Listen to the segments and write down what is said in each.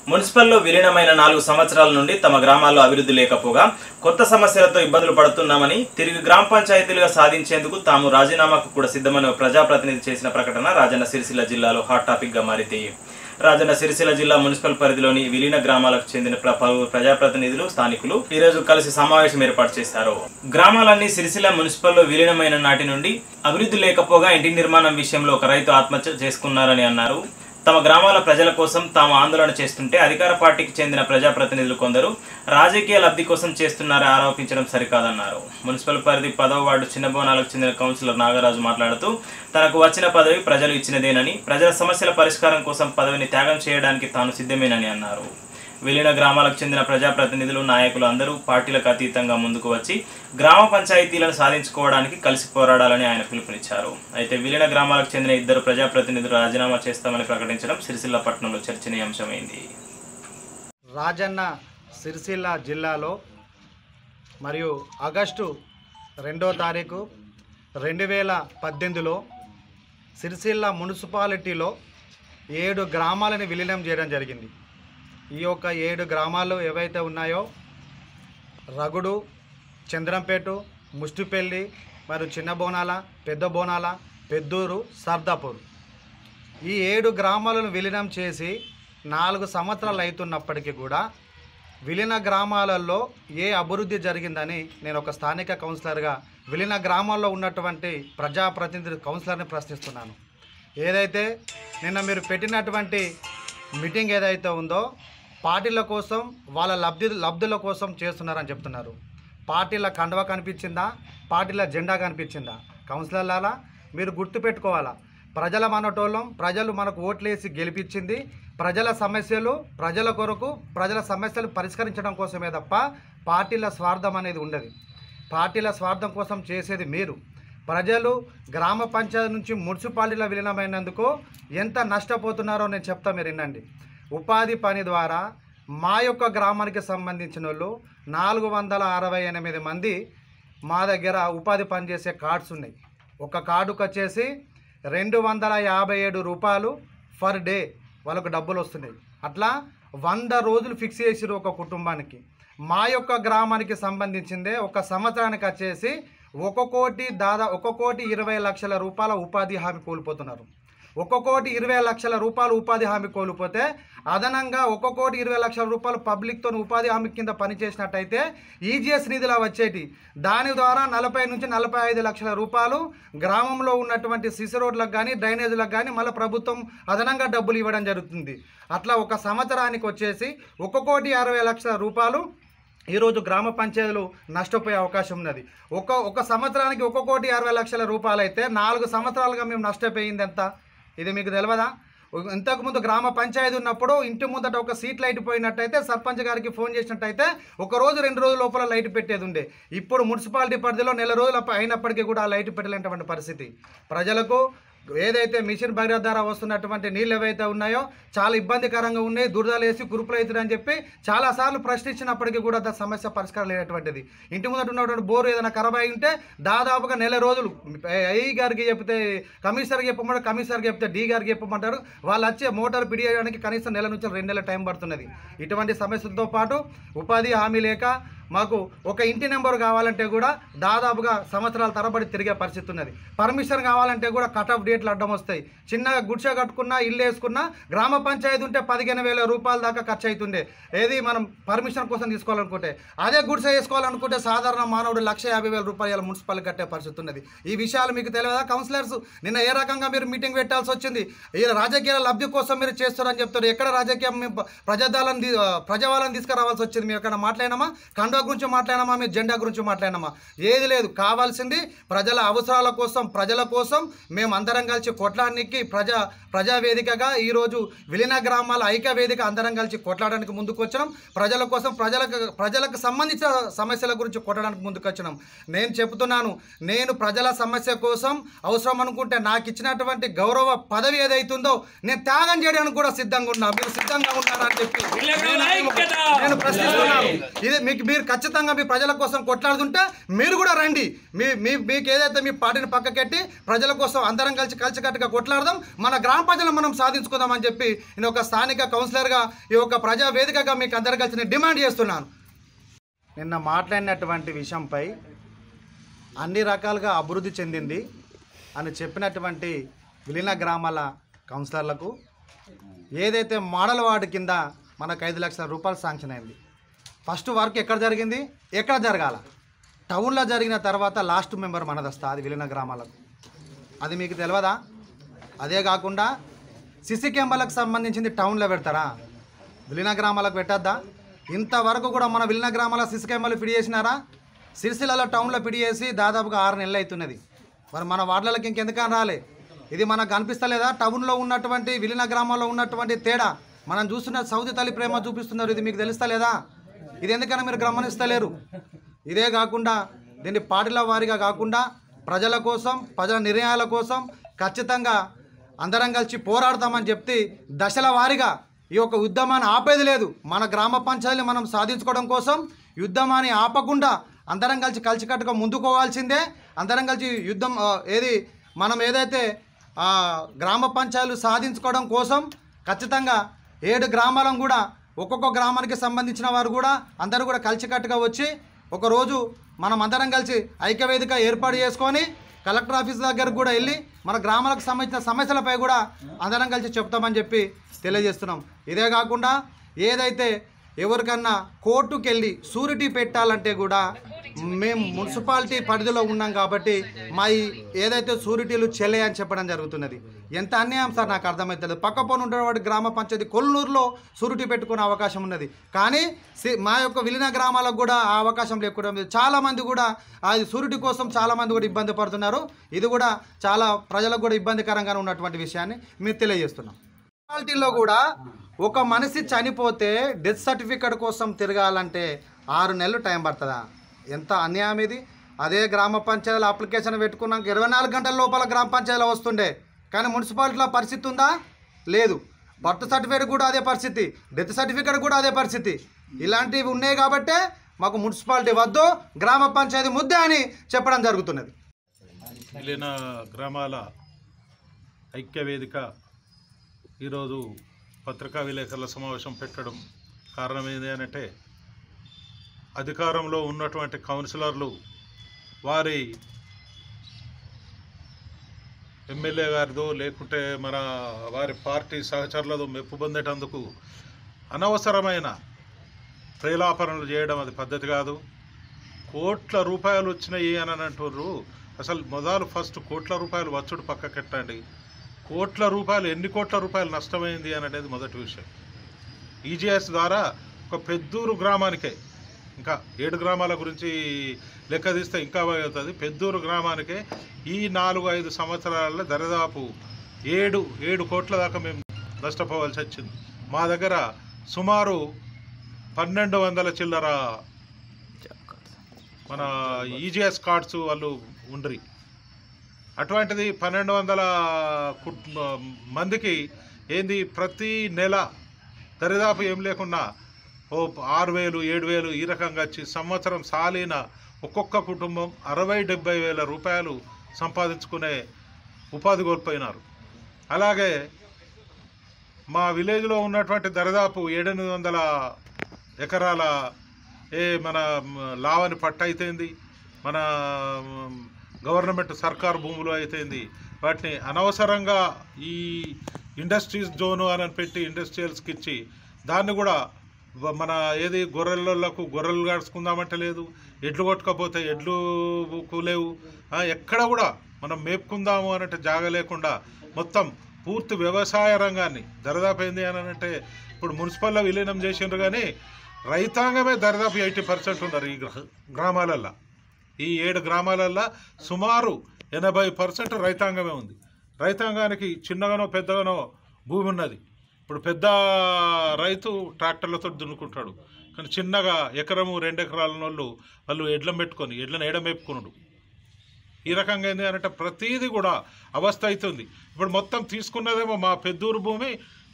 మున్సిపల్లో విలీనమైన నాలుగు సంవత్సరాల నుండి తమ గ్రామాల్లో అభివృద్ధి లేకపోగా కొత్త సమస్యలతో ఇబ్బందులు పడుతున్నామని తిరిగి గ్రామ పంచాయతీలుగా సాధించేందుకు తాము రాజీనామాకు కూడా సిద్ధమని ఓ ప్రజాప్రతినిధి చేసిన ప్రకటన రాజన్న సిరిసిల్ల జిల్లాలో హాట్ టాపిక్ గా మారింది రాజన్న సిరిసిల్ల జిల్లా మున్సిపల్ పరిధిలోని విలీన గ్రామాలకు చెందిన ప్ర- పలువురు ప్రజాప్రతినిధులు స్థానికులు ఈ రోజు కలిసి సమావేశం ఏర్పాటు చేశారు గ్రామాలన్నీ సిరిసిల్ల మున్సిపల్లో విలీనమైన నాటి నుండి అభివృద్ధి లేకపోగా ఇంటి నిర్మాణం విషయంలో ఒక రైతు ఆత్మహత్య చేసుకున్నారని అన్నారు తమ గ్రామాల ప్రజల కోసం తాము ఆందోళన చేస్తుంటే అధికార పార్టీకి చెందిన ప్రజాప్రతినిధులు కొందరు రాజకీయ లబ్ధి కోసం చేస్తున్నారని ఆరోపించడం సరికాదన్నారు మున్సిపల్ పరిధి పదవ వార్డు చిన్న భవనాలకు చెందిన కౌన్సిలర్ నాగరాజు మాట్లాడుతూ తనకు వచ్చిన పదవి ప్రజలు ఇచ్చినదేనని ప్రజల సమస్యల పరిష్కారం కోసం పదవిని త్యాగం చేయడానికి తాను సిద్ధమేనని అన్నారు విలీన గ్రామాలకు చెందిన ప్రజాప్రతినిధులు నాయకులు అందరూ పార్టీలకు అతీతంగా ముందుకు వచ్చి గ్రామ పంచాయతీలను సాధించుకోవడానికి కలిసి పోరాడాలని ఆయన పిలుపునిచ్చారు అయితే విలీన గ్రామాలకు చెందిన ఇద్దరు ప్రజాప్రతినిధులు రాజీనామా చేస్తామని ప్రకటించడం సిరిసిల్ల పట్టణంలో చర్చనీయాంశమైంది రాజన్న సిరిసిల్ల జిల్లాలో మరియు ఆగస్టు రెండో తారీఖు రెండు వేల పద్దెనిమిదిలో సిరిసిల్ల మున్సిపాలిటీలో ఏడు గ్రామాలను విలీనం చేయడం జరిగింది ఈ యొక్క ఏడు గ్రామాలు ఏవైతే ఉన్నాయో రగుడు చంద్రంపేట ముష్టిపల్లి మరియు చిన్న బోనాల పెద్ద బోనాల పెద్దూరు సర్దాపూర్ ఈ ఏడు గ్రామాలను విలీనం చేసి నాలుగు సంవత్సరాలు అవుతున్నప్పటికీ కూడా విలీన గ్రామాలలో ఏ అభివృద్ధి జరిగిందని నేను ఒక స్థానిక కౌన్సిలర్గా విలీన గ్రామాల్లో ఉన్నటువంటి ప్రజాప్రతినిధి కౌన్సిలర్ని ప్రశ్నిస్తున్నాను ఏదైతే నిన్న మీరు పెట్టినటువంటి మీటింగ్ ఏదైతే ఉందో పార్టీల కోసం వాళ్ళ లబ్ధి లబ్ధుల కోసం చేస్తున్నారని చెప్తున్నారు పార్టీల కండవ కనిపించిందా పార్టీల జెండా కనిపించిందా కౌన్సిలర్లారా మీరు గుర్తుపెట్టుకోవాలా ప్రజల మనటోళ్ళం ప్రజలు మనకు ఓట్లేసి గెలిపించింది ప్రజల సమస్యలు ప్రజల కొరకు ప్రజల సమస్యలు పరిష్కరించడం కోసమే తప్ప పార్టీల స్వార్థం అనేది ఉండదు పార్టీల స్వార్థం కోసం చేసేది మీరు ప్రజలు గ్రామ పంచాయతీ నుంచి మున్సిపాలిటీల విలీనమైనందుకు ఎంత నష్టపోతున్నారో నేను చెప్తా మీరు వినండి ఉపాధి పని ద్వారా మా యొక్క గ్రామానికి సంబంధించిన వాళ్ళు నాలుగు వందల అరవై ఎనిమిది మంది మా దగ్గర ఉపాధి పని చేసే కార్డ్స్ ఉన్నాయి ఒక కార్డుకు వచ్చేసి రెండు వందల యాభై ఏడు రూపాయలు ఫర్ డే వాళ్ళకు డబ్బులు వస్తున్నాయి అట్లా వంద రోజులు ఫిక్స్ చేసిరు ఒక కుటుంబానికి మా యొక్క గ్రామానికి సంబంధించిందే ఒక సంవత్సరానికి వచ్చేసి ఒక కోటి దాదా ఒక కోటి ఇరవై లక్షల రూపాయల ఉపాధి హామీ కోల్పోతున్నారు ఒక కోటి ఇరవై లక్షల రూపాయలు ఉపాధి హామీ కోల్పోతే అదనంగా ఒక కోటి ఇరవై లక్షల రూపాయలు పబ్లిక్తో ఉపాధి హామీ కింద పనిచేసినట్టయితే ఈజీఎస్ నిధులు వచ్చేటి దాని ద్వారా నలభై నుంచి నలభై ఐదు లక్షల రూపాయలు గ్రామంలో ఉన్నటువంటి సిసి రోడ్లకు కానీ డ్రైనేజీలకు కానీ మళ్ళీ ప్రభుత్వం అదనంగా డబ్బులు ఇవ్వడం జరుగుతుంది అట్లా ఒక సంవత్సరానికి వచ్చేసి ఒక కోటి అరవై లక్షల రూపాయలు ఈరోజు గ్రామ పంచాయతీలు నష్టపోయే అవకాశం ఉన్నది ఒక ఒక సంవత్సరానికి ఒక కోటి అరవై లక్షల రూపాయలు అయితే నాలుగు సంవత్సరాలుగా మేము నష్టపోయింది ఎంత ఇది మీకు తెలియదా ఇంతకుముందు గ్రామ పంచాయతీ ఉన్నప్పుడు ఇంటి ముందట ఒక సీట్ లైట్ పోయినట్టయితే సర్పంచ్ గారికి ఫోన్ చేసినట్టయితే ఒక రోజు రెండు రోజుల లోపల లైట్ పెట్టేది ఉండే ఇప్పుడు మున్సిపాలిటీ పరిధిలో నెల రోజుల ప- అయినప్పటికీ కూడా ఆ లైట్ పెట్టలేనటువంటి పరిస్థితి ప్రజలకు ఏదైతే మిషన్ భగీరథ ద్వారా వస్తున్నటువంటి నీళ్ళు ఏవైతే ఉన్నాయో చాలా ఇబ్బందికరంగా ఉన్నాయి దురదలు వేసి కురుపులు అవుతుందని చెప్పి చాలాసార్లు ప్రశ్నించినప్పటికీ కూడా దా సమస్య పరిష్కారం లేనటువంటిది ఇంటి ముందట ఉన్నటువంటి బోరు ఏదైనా ఖరాబ్ అయి ఉంటే దాదాపుగా నెల రోజులు ఐ గారికి చెప్తే కమిషనర్కి చెప్పమంటారు కమిషనర్కి చెప్తే డి గారికి చెప్పమంటారు వాళ్ళు వచ్చే మోటార్ పిడియడానికి కనీసం నెల నుంచి రెండు నెలల టైం పడుతున్నది ఇటువంటి సమస్యలతో పాటు ఉపాధి హామీ లేక మాకు ఒక ఇంటి నెంబర్ కావాలంటే కూడా దాదాపుగా సంవత్సరాల తరబడి తిరిగే పరిస్థితి ఉన్నది పర్మిషన్ కావాలంటే కూడా కట్ ఆఫ్ డేట్లు అడ్డం వస్తాయి చిన్నగా గుడిసె కట్టుకున్నా ఇల్లు వేసుకున్నా గ్రామ పంచాయతీ ఉంటే పదిహేను వేల రూపాయల దాకా ఖర్చు అవుతుండే ఏది మనం పర్మిషన్ కోసం తీసుకోవాలనుకుంటే అదే గుడిసె వేసుకోవాలనుకుంటే సాధారణ మానవుడు లక్ష యాభై వేల రూపాయల మున్సిపల్ కట్టే పరిస్థితి ఉన్నది ఈ విషయాలు మీకు తెలియదా కౌన్సిలర్స్ నిన్న ఏ రకంగా మీరు మీటింగ్ పెట్టాల్సి వచ్చింది ఈ రాజకీయ లబ్ధి కోసం మీరు చేస్తారని చెప్తారు ఎక్కడ రాజకీయం మేము ప- ప్రజాదాలను తీ- ప్రజావాళ్ళని తీసుకురావాల్సి వచ్చింది మేము ఎక్కడ మాట్లాడినామా కండువా గురించి మాట్లాడినామా మీ జెండా గురించి మాట్లాడినామా ఏది లేదు కావాల్సింది ప్రజల అవసరాల కోసం ప్రజల కోసం మేము అందరం కలిసి కొట్లాడడానికి ప్రజా ప్రజా వేదికగా ఈరోజు విలీన గ్రామాల ఐక్య వేదిక అందరం కలిసి కొట్లాడడానికి ముందుకు వచ్చినాం ప్రజల కోసం ప్రజలకు ప్రజలకు సంబంధించిన సమస్యల గురించి కొట్టడానికి ముందుకు వచ్చినాం నేను చెబుతున్నాను నేను ప్రజల సమస్య కోసం అవసరం అనుకుంటే నాకు ఇచ్చినటువంటి గౌరవ పదవి ఏదైతుందో నేను త్యాగం చేయడానికి కూడా సిద్ధంగా ఉన్నా మీరు సిద్ధంగా ఉన్నారా అని చెప్పి నేను- నేను ప్రశ్నిస్తున్నాను ఇది మీకు మీరు ఖచ్చితంగా మీ ప్రజల కోసం కొట్లాడుతుంటే మీరు కూడా రండి మీ మీ మీకు ఏదైతే మీ పార్టీని పక్కకెట్టి ప్రజల కోసం అందరం కలిసి కలిసికట్టుగా కొట్లాడదాం మన గ్రామ ప్రజలను మనం సాధించుకుందామని చెప్పి నేను ఒక స్థానిక కౌన్సిలర్గా ఈ యొక్క ప్రజా వేదికగా మీకు అందరు కలిసి నేను డిమాండ్ చేస్తున్నాను నిన్న మాట్లాడినటువంటి విషయంపై అన్ని రకాలుగా అభివృద్ధి చెందింది అని చెప్పినటువంటి విలీన గ్రామాల కౌన్సిలర్లకు ఏదైతే మోడల్ వార్డు కింద మనకు ఐదు లక్షల రూపాయలు శాంక్షన్ అయింది ఫస్ట్ వర్క్ ఎక్కడ జరిగింది ఎక్కడ జరగాల టౌన్లో జరిగిన తర్వాత లాస్ట్ మెంబర్ మనదస్తా అది విలీన గ్రామాలకు అది మీకు తెలియదా అదే కాకుండా సిసి కెమెరాలకు సంబంధించింది టౌన్లో పెడతారా విలీన గ్రామాలకు పెట్టద్దా ఇంతవరకు కూడా మన విలీన గ్రామాల సిసి కెమెరాలు ఫిడి చేసినారా సిరిసిల్లలో టౌన్లో ఫిడి చేసి దాదాపుగా ఆరు నెలలు అవుతున్నది మరి మన వార్డులకు ఇంకెందుకని రాలే ఇది మనకు కనిపిస్తలేదా టౌన్లో ఉన్నటువంటి విలీన గ్రామాల్లో ఉన్నటువంటి తేడా మనం చూస్తున్న సౌది తల్లి ప్రేమ చూపిస్తున్నారు ఇది మీకు తెలుస్తలేదా ఇది ఎందుకని మీరు గమనిస్తలేరు ఇదే కాకుండా దీన్ని పార్టీల వారీగా కాకుండా ప్రజల కోసం ప్రజల నిర్ణయాల కోసం ఖచ్చితంగా అందరం కలిసి పోరాడతామని చెప్తే దశల వారీగా ఈ యొక్క యుద్ధమాన్ని ఆపేది లేదు మన గ్రామ పంచాయతీని మనం సాధించుకోవడం కోసం యుద్ధమాన్ని ఆపకుండా అందరం కలిసి కలిసికట్టుగా ముందుకోవాల్సిందే అందరం కలిసి యుద్ధం ఆ, ఏది మనం ఏదైతే ఆ, గ్రామ పంచాయతీలు సాధించుకోవడం కోసం ఖచ్చితంగా ఏడు గ్రామాలను కూడా ఒక్కొక్క గ్రామానికి సంబంధించిన వారు కూడా అందరూ కూడా కలిసికట్టుగా వచ్చి ఒకరోజు మనం అందరం కలిసి ఐక్యవేదిక ఏర్పాటు చేసుకొని కలెక్టర్ ఆఫీస్ దగ్గరకు కూడా వెళ్ళి మన గ్రామాలకు సంబంధించిన సమస్యలపై కూడా అందరం కలిసి చెప్తామని చెప్పి తెలియజేస్తున్నాం ఇదే కాకుండా ఏదైతే ఎవరికన్నా కోర్టుకు వెళ్ళి సూరిటీ పెట్టాలంటే కూడా మేము మున్సిపాలిటీ పరిధిలో ఉన్నాం కాబట్టి మా ఈ ఏదైతే సూరిటీలు చెల్లే అని చెప్పడం జరుగుతున్నది ఎంత అన్యాయం సార్ నాకు అర్థమవుతుంది పక్క పోను ఉన్నవాడి గ్రామ పంచాయతీ కొల్లూరులో సూరిటీ పెట్టుకునే అవకాశం ఉన్నది కానీ సి- మా యొక్క విలీన గ్రామాలకు కూడా ఆ అవకాశం లేకుండా ఉంది చాలామంది కూడా ఆ సూరిటీ కోసం చాలామంది కూడా ఇబ్బంది పడుతున్నారు ఇది కూడా చాలా ప్రజలకు కూడా ఇబ్బందికరంగా ఉన్నటువంటి విషయాన్ని మేము తెలియజేస్తున్నాం మున్సిపాలిటీలో కూడా ఒక మనిషి చనిపోతే డెత్ సర్టిఫికేట్ కోసం తిరగాలంటే ఆరు నెలలు టైం పడుతుందా ఎంత అన్యాయం ఇది అదే గ్రామ పంచాయతీల అప్లికేషన్ పెట్టుకున్నాక ఇరవై నాలుగు గంటల లోపల గ్రామ పంచాయతీలో వస్తుండే కానీ మున్సిపాలిటీలో పరిస్థితి ఉందా లేదు బర్త్ సర్టిఫికేట్ కూడా అదే పరిస్థితి డెత్ సర్టిఫికేట్ కూడా అదే పరిస్థితి ఇలాంటివి ఉన్నాయి కాబట్టే మాకు మున్సిపాలిటీ వద్దు గ్రామ పంచాయతీ ముద్దే అని చెప్పడం జరుగుతున్నది మిగిలిన గ్రామాల ఐక్య వేదిక ఈరోజు పత్రికా విలేకరుల సమావేశం పెట్టడం కారణం ఏంటి అంటే అధికారంలో ఉన్నటువంటి కౌన్సిలర్లు వారి ఎమ్మెల్యే గారిదో లేకుంటే మన వారి పార్టీ సహచరులదో మెప్పు పొందేటందుకు అనవసరమైన ప్రేలాపనలు చేయడం అది పద్ధతి కాదు కోట్ల రూపాయలు వచ్చినాయి అని అని అంటుర్రు అసలు మొదలు ఫస్ట్ కోట్ల రూపాయలు వచ్చుడు పక్కకెట్టండి కోట్ల రూపాయలు ఎన్ని కోట్ల రూపాయలు నష్టమైంది అని అనేది మొదటి విషయం ఈజీఎస్ ద్వారా ఒక పెద్దూరు గ్రామానికే ఇంకా ఏడు గ్రామాల గురించి లెక్క తీస్తే ఇంకా అవుతుంది పెద్దూరు గ్రామానికే ఈ నాలుగు ఐదు సంవత్సరాలలో దరిదాపు ఏడు ఏడు కోట్ల దాకా మేము నష్టపోవాల్సి వచ్చింది మా దగ్గర సుమారు పన్నెండు వందల చిల్లర మన ఈజీఎస్ కార్డ్స్ వాళ్ళు ఉండ్రి అటువంటిది పన్నెండు వందల కుట్ మందికి ఏంది ప్రతి నెల దరిదాపు ఏం లేకున్నా ఓ ఆరు వేలు ఏడు వేలు ఈ రకంగా వచ్చి సంవత్సరం సాలిన ఒక్కొక్క కుటుంబం అరవై డెబ్బై వేల రూపాయలు సంపాదించుకునే ఉపాధి కోల్పోయినారు అలాగే మా విలేజ్లో ఉన్నటువంటి దరిదాపు ఏడెనిమిది వందల ఎకరాల ఏ మన మ్, లావని పట్ట అయితేంది మన మ్, గవర్నమెంట్ సర్కార్ భూములు అయితేంది వాటిని అనవసరంగా ఈ ఇండస్ట్రీస్ జోను అని పెట్టి ఇండస్ట్రియల్స్కి ఇచ్చి దాన్ని కూడా వ- మన ఏది గొర్రెలకు గొర్రెలు గాడుచుకుందామంటే లేదు ఎడ్లు కొట్టుకపోతే ఎడ్లు లేవు ఆ, ఎక్కడ కూడా మనం మేపుకుందాము అనంటే జాగ లేకుండా మొత్తం పూర్తి వ్యవసాయ రంగాన్ని దరిదాపు ఏంది అని అంటే ఇప్పుడు మున్సిపల్లో విలీనం చేసిండ్రు కానీ రైతాంగమే దరిదాపు ఎయిటీ పర్సెంట్ ఉన్నారు ఈ గ్ర- గ్రామాలల్లో ఈ ఏడు గ్రామాలల్లో సుమారు ఎనభై పర్సెంట్ రైతాంగమే ఉంది రైతాంగానికి చిన్నగానో పెద్దగానో భూమి ఉన్నది ఇప్పుడు పెద్ద రైతు ట్రాక్టర్లతో దున్నుకుంటాడు కానీ చిన్నగా ఎకరము రెండు ఎకరాల వాళ్ళు వాళ్ళు ఎడ్లం పెట్టుకొని ఎడ్లను ఏడం మేపుకున్నాడు ఈ రకంగా ఏంది అంటే ప్రతిదీ కూడా అవస్థ అవుతుంది ఇప్పుడు మొత్తం తీసుకున్నదేమో మా పెద్దూరు భూమి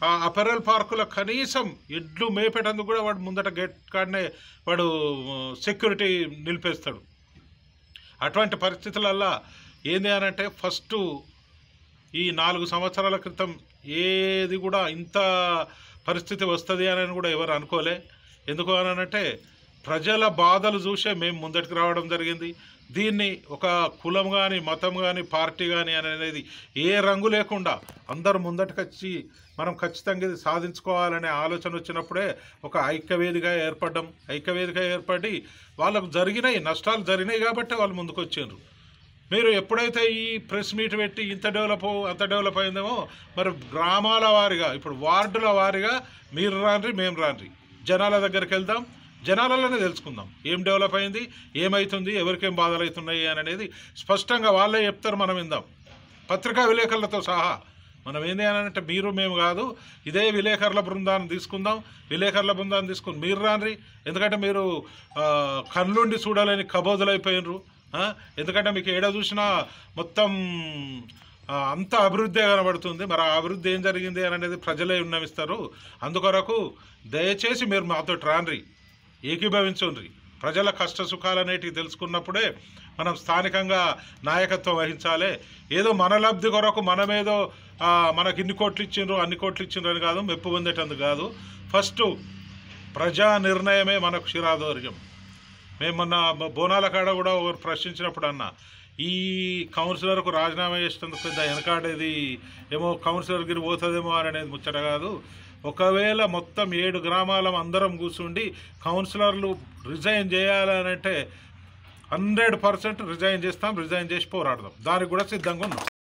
ఆ అపెరల్ పార్కులో కనీసం ఎడ్లు మేపేటందుకు కూడా వాడు ముందట గేట్ కాడనే వాడు సెక్యూరిటీ నిలిపేస్తాడు అటువంటి పరిస్థితులల్లో ఏంది అని అంటే ఫస్ట్ ఈ నాలుగు సంవత్సరాల క్రితం ఏది కూడా ఇంత పరిస్థితి వస్తుంది అని కూడా ఎవరు అనుకోలే ఎందుకు అని అంటే ప్రజల బాధలు చూసే మేము ముందటికి రావడం జరిగింది దీన్ని ఒక కులం కానీ మతం కానీ పార్టీ కానీ అనేది ఏ రంగు లేకుండా అందరు ముందటికొచ్చి మనం ఖచ్చితంగా ఇది సాధించుకోవాలనే ఆలోచన వచ్చినప్పుడే ఒక ఐక్యవేదిగా ఏర్పడడం ఐక్యవేదిగా ఏర్పడి వాళ్ళకు జరిగినాయి నష్టాలు జరిగినాయి కాబట్టి వాళ్ళు ముందుకు వచ్చిండ్రు మీరు ఎప్పుడైతే ఈ ప్రెస్ మీట్ పెట్టి ఇంత డెవలప్ అంత డెవలప్ అయిందేమో మరి గ్రామాల వారిగా ఇప్పుడు వార్డుల వారిగా మీరు రాండ్రి మేము రాండ్రి జనాల దగ్గరికి వెళ్దాం జనాలలోనే తెలుసుకుందాం ఏం డెవలప్ అయింది ఏమవుతుంది ఎవరికేం బాధలు అవుతున్నాయి అని అనేది స్పష్టంగా వాళ్ళే చెప్తారు మనం విందాం పత్రికా విలేకరులతో సహా మనం ఏంది అని అంటే మీరు మేము కాదు ఇదే విలేకరుల బృందాన్ని తీసుకుందాం విలేకరుల బృందాన్ని తీసుకుని మీరు రాన్రి ఎందుకంటే మీరు ఆ, కళ్ళుండి చూడాలని కబోదులైపోయినరు ఆ, ఎందుకంటే మీకు ఏడ చూసినా మొత్తం ఆ, అంత అభివృద్ధి కనబడుతుంది మరి ఆ అభివృద్ధి ఏం జరిగింది అని అనేది ప్రజలే ఉన్నవిస్తారు అందుకొరకు దయచేసి మీరు మాతో రాన్రి ఏకీభవించుండ్రి ప్రజల కష్ట సుఖాలు అనేటివి తెలుసుకున్నప్పుడే మనం స్థానికంగా నాయకత్వం వహించాలి ఏదో మన లబ్ధి కొరకు మనమేదో ఆ, మనకి ఇన్ని కోట్లు ఇచ్చిండ్రు అన్ని కోట్లు ఇచ్చిండ్రు అని కాదు మెప్పు పొందేటందుకు కాదు ఫస్ట్ ప్రజా నిర్ణయమే మనకు శిరాధోర్యం మేము మొన్న బ- బోనాల కాడ కూడా ఒకరు ప్రశ్నించినప్పుడు అన్న ఈ కౌన్సిలర్కు రాజీనామా చేసేందుకు పెద్ద వెనకాడేది ఏమో కౌన్సిలర్ గిరి పోతుందేమో అని అనేది ముచ్చట కాదు ఒకవేళ మొత్తం ఏడు గ్రామాలం అందరం కూర్చుండి కౌన్సిలర్లు రిజైన్ చేయాలని అంటే హండ్రెడ్ పర్సెంట్ రిజైన్ చేస్తాం రిజైన్ చేసి పోరాడదాం దానికి కూడా సిద్ధంగా ఉన్నాం